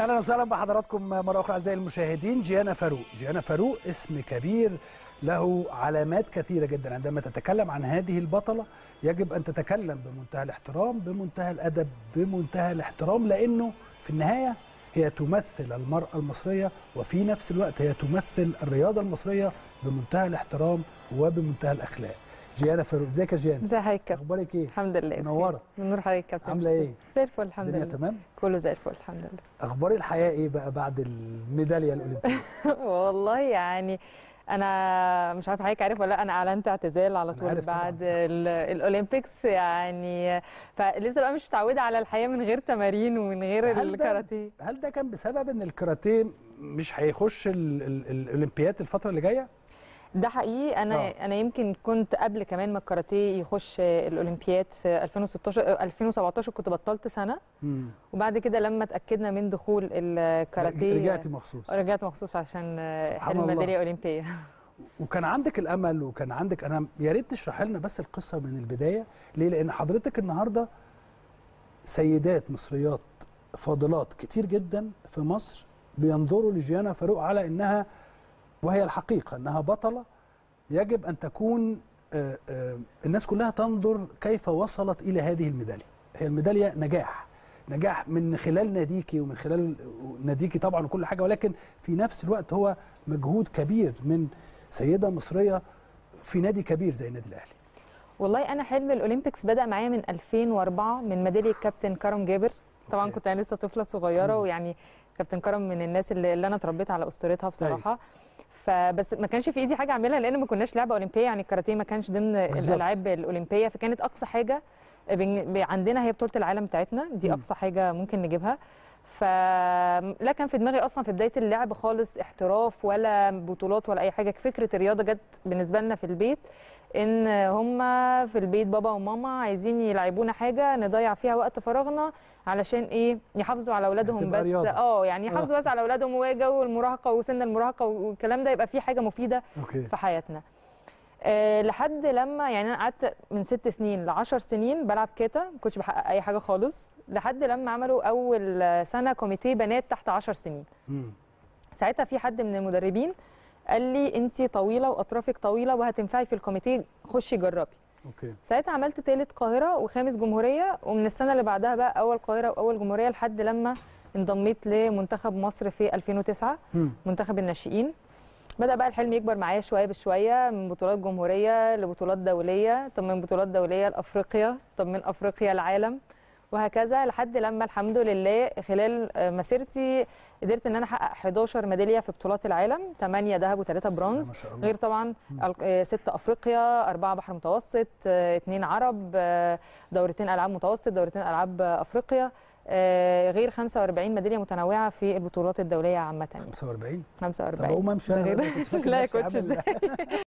اهلا وسهلا بحضراتكم مره اخرى اعزائي المشاهدين جيانا فاروق جيانا فاروق اسم كبير له علامات كثيره جدا عندما تتكلم عن هذه البطله يجب ان تتكلم بمنتهى الاحترام بمنتهى الادب بمنتهى الاحترام لانه في النهايه هي تمثل المراه المصريه وفي نفس الوقت هي تمثل الرياضه المصريه بمنتهى الاحترام وبمنتهى الاخلاق جيانا فاروق ازيك يا جيانا ازي حضرتك كابتن اخبارك ايه الحمد لله منوره من نور حضرتك كابتن عامله ميرسي. ايه زي الفل الحمد الدنيا لله تمام كله زي الفل الحمد لله اخبار الحياه ايه بقى بعد الميداليه الاولمبيه والله يعني انا مش عارفه حضرتك عارف ولا لا انا اعلنت اعتزال على طول عارف طبعاً. بعد ال- الاولمبيكس يعني فلسه بقى مش متعوده على الحياه من غير تمارين ومن غير هل ده- الكاراتيه هل ده كان بسبب ان الكاراتيه مش هيخش ال- ال- الاولمبيات الفتره اللي جايه ده حقيقي انا آه. انا يمكن كنت قبل كمان ما الكاراتيه يخش الاولمبياد في 2016 2017 كنت بطلت سنه وبعد كده لما اتاكدنا من دخول الكاراتيه رجعتي مخصوص رجعت مخصوص عشان سبحان حلم الله. ميداليه اولمبيه وكان عندك الامل وكان عندك انا يا ريت تشرح لنا بس القصه من البدايه ليه لان حضرتك النهارده سيدات مصريات فاضلات كتير جدا في مصر بينظروا لجيانا فاروق على انها وهي الحقيقه انها بطله يجب ان تكون آه، آه، الناس كلها تنظر كيف وصلت الى هذه الميداليه هي الميداليه نجاح نجاح من خلال ناديكي ومن خلال ناديكي طبعا وكل حاجه ولكن في نفس الوقت هو مجهود كبير من سيده مصريه في نادي كبير زي النادي الاهلي والله انا حلم الاولمبيكس بدا معايا من 2004 من ميداليه كابتن كرم جابر طبعا أوكي. كنت انا لسه طفله صغيره مم. ويعني كابتن كرم من الناس اللي, اللي انا اتربيت على اسطورتها بصراحه فبس ما كانش في ايدي حاجه اعملها لان ما كناش لعبه اولمبيه يعني الكاراتيه ما كانش ضمن بالظبط. الالعاب الاولمبيه فكانت اقصى حاجه بن- ب- عندنا هي بطوله العالم بتاعتنا دي مم. اقصى حاجه ممكن نجيبها فلا كان في دماغي اصلا في بدايه اللعب خالص احتراف ولا بطولات ولا اي حاجه فكره الرياضه جت بالنسبه لنا في البيت ان هم في البيت بابا وماما عايزين يلعبونا حاجه نضيع فيها وقت فراغنا علشان ايه يحافظوا على اولادهم هتبقى بس رياضة. اه يعني يحافظوا بس على اولادهم وجو المراهقه وسن المراهقه والكلام ده يبقى فيه حاجه مفيده اوكي في حياتنا أه لحد لما يعني انا قعدت من ست سنين ل 10 سنين بلعب كاتا ما كنتش بحقق اي حاجه خالص لحد لما عملوا اول سنه كوميتيه بنات تحت 10 سنين مم. ساعتها في حد من المدربين قال لي انت طويله واطرافك طويله وهتنفعي في الكوميتيه خشي جربي اوكي ساعتها عملت تالت قاهره وخامس جمهوريه ومن السنه اللي بعدها بقى اول قاهره واول جمهوريه لحد لما انضميت لمنتخب مصر في 2009 مم. منتخب الناشئين بدا بقى الحلم يكبر معايا شويه بشويه من بطولات جمهوريه لبطولات دوليه طب من بطولات دوليه لافريقيا طب من افريقيا العالم وهكذا لحد لما الحمد لله خلال آه، مسيرتي قدرت ان انا احقق 11 ميداليه في بطولات العالم 8 ذهب و3 برونز ما شاء الله غير طبعا ال- آه، ست افريقيا اربعه بحر متوسط آه، اتنين عرب آه، دورتين العاب متوسط دورتين العاب آه، افريقيا آه، غير 45 ميداليه متنوعه في البطولات الدوليه عامه يعني 45 طب 45 اقوم امشي انا ده بقى، غير- كنت فاكر لا يا نفسي كوتش عامل- ازاي